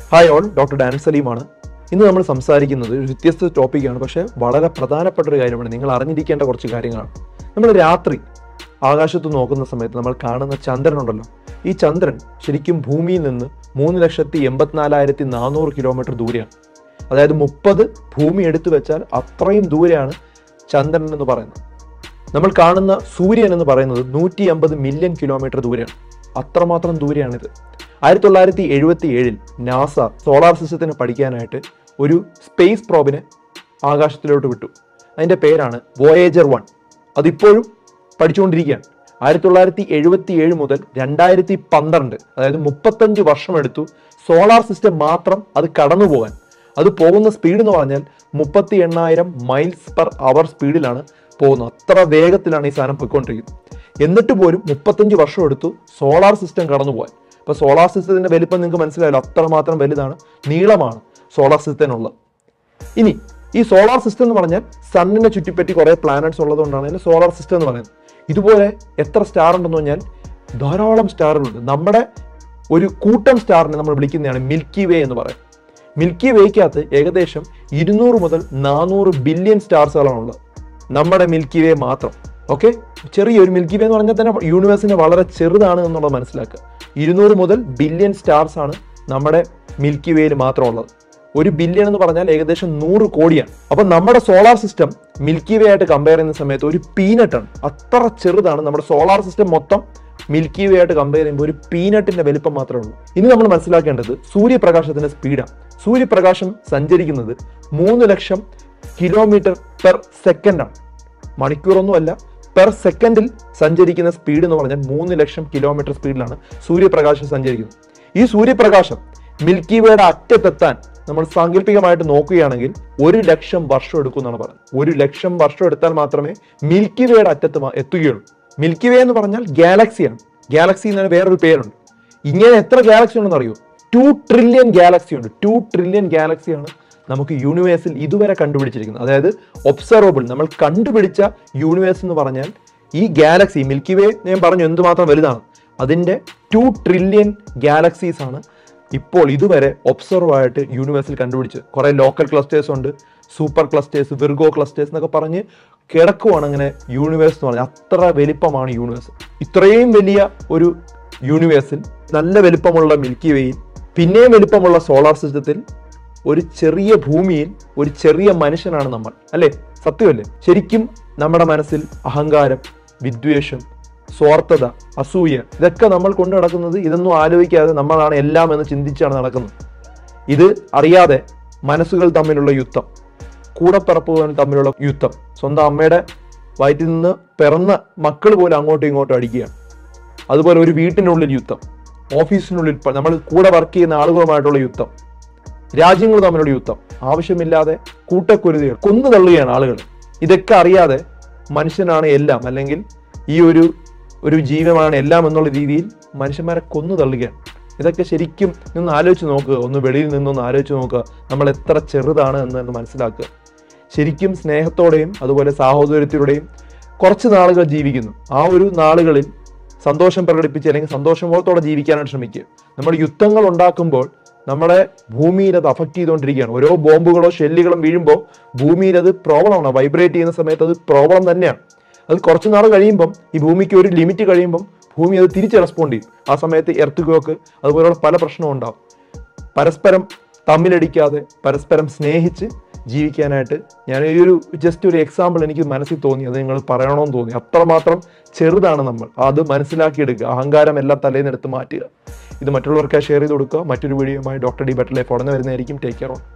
hi all doctor ഡാൻ സലീമാണ് ഇന്ന് നമ്മൾ സംസാരിക്കുന്നത് ഒരു വ്യത്യസ്ത ടോപ്പിക്കാണ് പക്ഷേ വളരെ പ്രധാനപ്പെട്ട ഒരു കാര്യമാണ് നിങ്ങൾ അറിഞ്ഞിരിക്കേണ്ട കുറച്ച് കാര്യങ്ങളാണ് നമ്മൾ രാത്രി ആകാശത്ത് നോക്കുന്ന സമയത്ത് നമ്മൾ കാണുന്ന ചന്ദ്രനുണ്ടല്ലോ ഈ ചന്ദ്രൻ ശരിക്കും ഭൂമിയിൽ നിന്ന് മൂന്ന് ലക്ഷത്തി എൺപത്തിനാലായിരത്തി നാനൂറ് കിലോമീറ്റർ ദൂരെയാണ് അതായത് മുപ്പത് ഭൂമി എടുത്തു വെച്ചാൽ അത്രയും ദൂരെയാണ് ചന്ദ്രൻ എന്ന് പറയുന്നത് നമ്മൾ കാണുന്ന സൂര്യൻ എന്ന് പറയുന്നത് നൂറ്റി അമ്പത് മില്യൺ കിലോമീറ്റർ ദൂരെയാണ് അത്രമാത്രം ദൂരെയാണിത് ആയിരത്തി തൊള്ളായിരത്തി എഴുപത്തി ഏഴിൽ നാസ സോളാർ സിസ്റ്റത്തിനെ പഠിക്കാനായിട്ട് ഒരു സ്പേസ് പ്രോബിനെ ആകാശത്തിലോട്ട് വിട്ടു അതിൻ്റെ പേരാണ് വോയേജർ വൺ അതിപ്പോഴും പഠിച്ചുകൊണ്ടിരിക്കുകയാണ് ആയിരത്തി തൊള്ളായിരത്തി എഴുപത്തി ഏഴ് മുതൽ രണ്ടായിരത്തി പന്ത്രണ്ട് അതായത് മുപ്പത്തഞ്ച് വർഷമെടുത്തു സോളാർ സിസ്റ്റം മാത്രം അത് കടന്നു പോകാൻ അത് പോകുന്ന സ്പീഡ് എന്ന് പറഞ്ഞാൽ മുപ്പത്തി എണ്ണായിരം മൈൽസ് പെർ അവർ സ്പീഡിലാണ് പോകുന്നത് അത്ര വേഗത്തിലാണ് ഈ സാധനം പോയിക്കൊണ്ടിരിക്കുന്നത് എന്നിട്ട് പോലും മുപ്പത്തഞ്ച് വർഷം എടുത്തു സോളാർ സിസ്റ്റം കടന്നു പോകാൻ ഇപ്പോൾ സോളാർ സിസ്റ്റത്തിന്റെ വലിപ്പം നിങ്ങൾക്ക് മനസ്സിലായല്ലോ അത്രമാത്രം വലുതാണ് നീളമാണ് സോളാർ സിസ്റ്റത്തിനുള്ളത് ഇനി ഈ സോളാർ സിസ്റ്റം എന്ന് പറഞ്ഞാൽ സണ്ണിനെ ചുറ്റിപ്പറ്റി കുറേ പ്ലാനറ്റ്സ് ഉള്ളതുകൊണ്ടാണ് അതിന് സോളാർ സിസ്റ്റം എന്ന് പറയുന്നത് ഇതുപോലെ എത്ര സ്റ്റാർ ഉണ്ടെന്ന് പറഞ്ഞാൽ ധാരാളം സ്റ്റാറുകളുണ്ട് നമ്മുടെ ഒരു കൂട്ടം സ്റ്റാറിനെ നമ്മൾ വിളിക്കുന്നതാണ് മിൽക്കി വേ എന്ന് പറയും മിൽക്കി വേക്കകത്ത് ഏകദേശം ഇരുന്നൂറ് മുതൽ നാനൂറ് ബില്യൺ സ്റ്റാർസുകളാണ് ഉള്ളത് നമ്മുടെ മിൽക്കി വേ മാത്രം ഓക്കെ ചെറിയൊരു മിൽക്കി വേ എന്ന് പറഞ്ഞാൽ തന്നെ യൂണിവേഴ്സിന് വളരെ ചെറുതാണ് എന്നുള്ളത് മനസ്സിലാക്കുക ഇരുന്നൂറ് മുതൽ ബില്യൺ സ്റ്റാർസ് ആണ് നമ്മുടെ മിൽക്കി വേയിൽ മാത്രം ഉള്ളത് ഒരു ബില്യൺ എന്ന് പറഞ്ഞാൽ ഏകദേശം നൂറ് കോടിയാണ് അപ്പൊ നമ്മുടെ സോളാർ സിസ്റ്റം മിൽക്കി വേ ആയിട്ട് കമ്പയർ ചെയ്യുന്ന സമയത്ത് ഒരു പീനട്ട് ആണ് അത്ര ചെറുതാണ് നമ്മുടെ സോളാർ സിസ്റ്റം മൊത്തം മിൽക്കി വേ ആയിട്ട് കമ്പയർ ചെയ്യുമ്പോൾ ഒരു പീനട്ടിന്റെ വലിപ്പം മാത്രമേ ഉള്ളൂ ഇനി നമ്മൾ മനസ്സിലാക്കേണ്ടത് സൂര്യപ്രകാശത്തിന്റെ സ്പീഡാണ് സൂര്യപ്രകാശം സഞ്ചരിക്കുന്നത് മൂന്ന് ലക്ഷം കിലോമീറ്റർ പെർ സെക്കൻഡാണ് മണിക്കൂറൊന്നുമല്ല പെർ സെക്കൻഡിൽ സഞ്ചരിക്കുന്ന സ്പീഡ് എന്ന് പറഞ്ഞാൽ മൂന്ന് ലക്ഷം കിലോമീറ്റർ സ്പീഡിലാണ് സൂര്യപ്രകാശം സഞ്ചരിക്കുന്നത് ഈ സൂര്യപ്രകാശം മിൽക്കി വേയുടെ അറ്റത്തെത്താൻ നമ്മൾ സാങ്കല്പികമായിട്ട് നോക്കുകയാണെങ്കിൽ ഒരു ലക്ഷം വർഷം എടുക്കും എന്നാണ് പറയുന്നത് ഒരു ലക്ഷം വർഷം എടുത്താൽ മാത്രമേ മിൽക്കി വേയുടെ അറ്റത്ത് മ- എത്തുകയുള്ളൂ മിൽക്കി വേ എന്ന് പറഞ്ഞാൽ ഗാലക്സിയാണ് ഗാലക്സി എന്നതിന് വേറൊരു പേരുണ്ട് ഇങ്ങനെ എത്ര ഗാലക്സി ഉണ്ടെന്ന് അറിയോ ടു ട്രില്യൺ ഗാലക്സി ഉണ്ട് ടു ട്രില്യൺ ഗാലക്സിയാണ് നമുക്ക് യൂണിവേഴ്സിൽ ഇതുവരെ കണ്ടുപിടിച്ചിരിക്കുന്നത് അതായത് ഒബ്സർവബിൾ നമ്മൾ കണ്ടുപിടിച്ച യൂണിവേഴ്സ് എന്ന് പറഞ്ഞാൽ ഈ ഗാലക്സി മിൽക്കി വേ ഞാൻ പറഞ്ഞു എന്തുമാത്രം വലുതാണ് അതിൻ്റെ ടു ട്രില്യൺ ഗാലക്സീസ് ആണ് ഇപ്പോൾ ഇതുവരെ ഒബ്സർവ് ആയിട്ട് യൂണിവേഴ്സിൽ കണ്ടുപിടിച്ച് കുറേ ലോക്കൽ ക്ലസ്റ്റേഴ്സ് ഉണ്ട് സൂപ്പർ ക്ലസ്റ്റേഴ്സ് വിർഗോ ക്ലസ്റ്റേഴ്സ് എന്നൊക്കെ പറഞ്ഞ് കിടക്കുവാണ് അങ്ങനെ യൂണിവേഴ്സ് എന്ന് പറഞ്ഞാൽ അത്ര വലിപ്പമാണ് യൂണിവേഴ്സ് ഇത്രയും വലിയ ഒരു യൂണിവേഴ്സിൽ നല്ല വലിപ്പമുള്ള മിൽക്കി വേയിൽ പിന്നെയും വലിപ്പമുള്ള സോളാർ സിസ്റ്റത്തിൽ ഒരു ചെറിയ ഭൂമിയിൽ ഒരു ചെറിയ മനുഷ്യനാണ് നമ്മൾ അല്ലേ സത്യമല്ലേ ശരിക്കും നമ്മുടെ മനസ്സിൽ അഹങ്കാരം വിദ്വേഷം സ്വാർത്ഥത അസൂയ ഇതൊക്കെ നമ്മൾ കൊണ്ടു നടക്കുന്നത് ഇതൊന്നും ആലോചിക്കാതെ നമ്മളാണ് എല്ലാം എന്ന് ചിന്തിച്ചാണ് നടക്കുന്നത് ഇത് അറിയാതെ മനസ്സുകൾ തമ്മിലുള്ള യുദ്ധം കൂടപ്പിറപ്പുകൾ തമ്മിലുള്ള യുദ്ധം സ്വന്തം അമ്മയുടെ വയറ്റിൽ നിന്ന് പിറന്ന മക്കൾ പോലും അങ്ങോട്ടും ഇങ്ങോട്ടും അടിക്കുകയാണ് അതുപോലെ ഒരു വീട്ടിനുള്ളിൽ യുദ്ധം ഓഫീസിനുള്ളിൽ പ- നമ്മൾ കൂടെ വർക്ക് ചെയ്യുന്ന ആളുകളുമായിട്ടുള്ള യുദ്ധം രാജ്യങ്ങൾ തമ്മിലുള്ള യുദ്ധം ആവശ്യമില്ലാതെ കൂട്ടക്കുരുതികൾ കൊന്നു തള്ളുകയാണ് ആളുകൾ ഇതൊക്കെ അറിയാതെ മനുഷ്യനാണ് എല്ലാം അല്ലെങ്കിൽ ഈ ഒരു ഒരു ജീവനാണ് എല്ലാം എന്നുള്ള രീതിയിൽ മനുഷ്യന്മാരെ കൊന്നു തള്ളുകയാണ് ഇതൊക്കെ ശരിക്കും നിന്ന് ആലോചിച്ച് നോക്കുക ഒന്ന് വെളിയിൽ നിന്നൊന്ന് ആലോചിച്ച് നോക്കുക നമ്മൾ എത്ര ചെറുതാണ് എന്ന് മനസ്സിലാക്കുക ശരിക്കും സ്നേഹത്തോടെയും അതുപോലെ സാഹോദര്യത്തിലൂടെയും കുറച്ച് നാളുകൾ ജീവിക്കുന്നു ആ ഒരു നാളുകളിൽ സന്തോഷം പ്രകടിപ്പിച്ച് അല്ലെങ്കിൽ സന്തോഷബോധത്തോടെ ജീവിക്കാനായിട്ട് ശ്രമിക്കുക നമ്മൾ യുദ്ധങ്ങൾ ഉണ്ടാക്കുമ്പോൾ നമ്മുടെ ഭൂമിയിൽ അത് അഫക്റ്റ് ചെയ്തുകൊണ്ടിരിക്കുകയാണ് ഓരോ ബോംബുകളോ ഷെല്ലുകളും വീഴുമ്പോൾ ഭൂമിയിൽ അത് പ്രോബ്ലമാണ് വൈബ്രേറ്റ് ചെയ്യുന്ന സമയത്ത് അത് പ്രോബ്ലം തന്നെയാണ് അത് കുറച്ച് നാൾ കഴിയുമ്പം ഈ ഭൂമിക്ക് ഒരു ലിമിറ്റ് കഴിയുമ്പം ഭൂമി അത് തിരിച്ച് റെസ്പോണ്ട് ചെയ്യും ആ സമയത്ത് എർത്ത് ക്യോക്ക് അതുപോലുള്ള പല പ്രശ്നവും ഉണ്ടാവും പരസ്പരം തമ്മിലടിക്കാതെ പരസ്പരം സ്നേഹിച്ച് ജീവിക്കാനായിട്ട് ഞാൻ ഈ ഒരു ജസ്റ്റ് ഒരു എക്സാമ്പിൾ എനിക്ക് മനസ്സിൽ തോന്നി അത് നിങ്ങൾ പറയണമെന്ന് തോന്നി അത്രമാത്രം ചെറുതാണ് നമ്മൾ അത് മനസ്സിലാക്കിയെടുക്കുക അഹങ്കാരം എല്ലാം തലേന്ന് എടുത്ത് മാറ്റുക ഇത് മറ്റുള്ളവർക്ക് ഷെയർ ചെയ്ത് കൊടുക്കുക മറ്റൊരു വീഡിയോയുമായി ഡോക്ടർ ഡി ബട്ടർ ലൈഫ് ഉടനെ വരുന്നതായിരിക്കും ടേക്ക് കെയർ ഓൺ